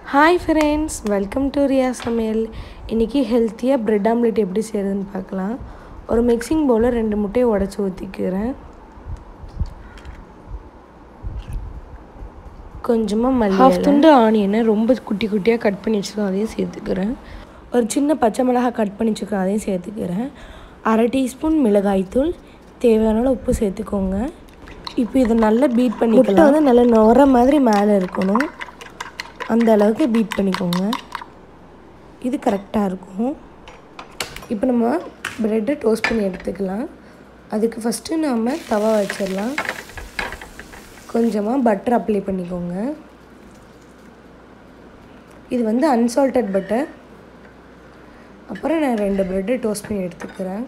hi friends welcome to Riya சமையல் இன்றைக்கி ஹெல்த்தியாக பிரெட் ஆம்லெட் எப்படி செய்கிறதுன்னு பார்க்கலாம் ஒரு மிக்சிங் பவுலில் ரெண்டு முட்டையை உடச்சி ஊற்றிக்கிறேன் கொஞ்சமாக மல்லி ஹாஃப் துண்டு ஆனியனை ரொம்ப குட்டி குட்டியாக கட் பண்ணி வச்சுருக்கோம் அதையும் சேர்த்துக்கிறேன் ஒரு சின்ன பச்சை மிளகாய் கட் பண்ணி வச்சுருக்கோம் அதையும் சேர்த்துக்கிறேன் அரை டீஸ்பூன் மிளகாய்த்தூள் தேவையான அளவு உப்பு சேர்த்துக்கோங்க இப்போ இதை நல்லா பீட் பண்ணி முட்டை வந்து நல்லா நுர மாதிரி மேலே இருக்கணும் அந்த அளவுக்கு பீட் பண்ணிக்கோங்க இது கரெக்டாக இருக்கும் இப்போ நம்ம ப்ரெட்டை டோஸ்ட் பண்ணி எடுத்துக்கலாம் அதுக்கு ஃபஸ்ட்டு நாம் தவா வச்சிடலாம் கொஞ்சமாக பட்டர் அப்ளை பண்ணிக்கோங்க இது வந்து அன்சால்டட் பட்டர் அப்புறம் நான் ரெண்டு ப்ரெட்டு டோஸ்ட் பண்ணி எடுத்துக்கிறேன்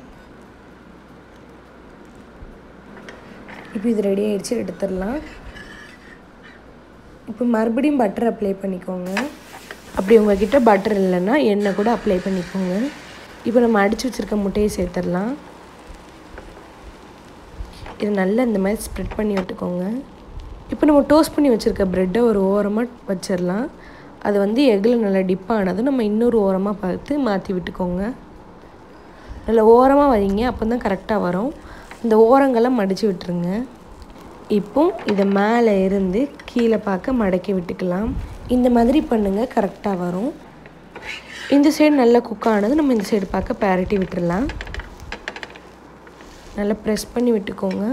இப்போ இது ரெடி ஆகிடுச்சு எடுத்துடலாம் இப்போ மறுபடியும் பட்டர் அப்ளை பண்ணிக்கோங்க அப்படி உங்ககிட்ட பட்டர் இல்லைன்னா எண்ணெய் கூட அப்ளை பண்ணிக்கோங்க இப்போ நம்ம அடித்து வச்சுருக்க முட்டையை சேர்த்துடலாம் இது நல்லா இந்த மாதிரி ஸ்ப்ரெட் பண்ணி விட்டுக்கோங்க இப்போ நம்ம டோஸ்ட் பண்ணி வச்சுருக்க ப்ரெட்டை ஒரு ஓரமாக வச்சிடலாம் அது வந்து எக்கில் நல்லா டிப் ஆனது நம்ம இன்னொரு ஓரமாக பார்த்து மாற்றி விட்டுக்கோங்க நல்லா ஓரமாக வைங்க அப்போ தான் கரெக்டாக வரும் இந்த ஓரங்கள்லாம் மடித்து விட்டுருங்க இப்போ இதை மேலே இருந்து கீழே பார்க்க மடக்கி விட்டுக்கலாம் இந்த மாதிரி பண்ணுங்கள் கரெக்டாக வரும் இந்த சைடு நல்லா குக் ஆனது நம்ம இந்த சைடு பார்க்க பேரட்டி விட்டுடலாம் நல்லா ப்ரெஸ் பண்ணி விட்டுக்கோங்க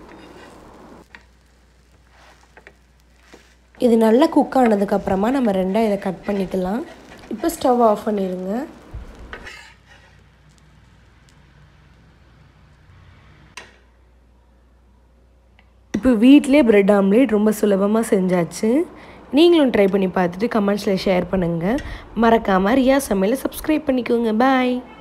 இது நல்லா குக் ஆனதுக்கப்புறமா நம்ம ரெண்டாக இதை கட் பண்ணிக்கலாம் இப்போ ஸ்டவ் ஆஃப் பண்ணிடுங்க இப்போ வீட்டிலே ப்ரெட் ஆம்லேட் ரொம்ப சுலபமாக செஞ்சாச்சு நீங்களும் ட்ரை பண்ணி பார்த்துட்டு கமெண்ட்ஸில் ஷேர் பண்ணுங்கள் மறக்காமல் ரியா சமையலை சப்ஸ்கிரைப் பண்ணிக்கோங்க பாய்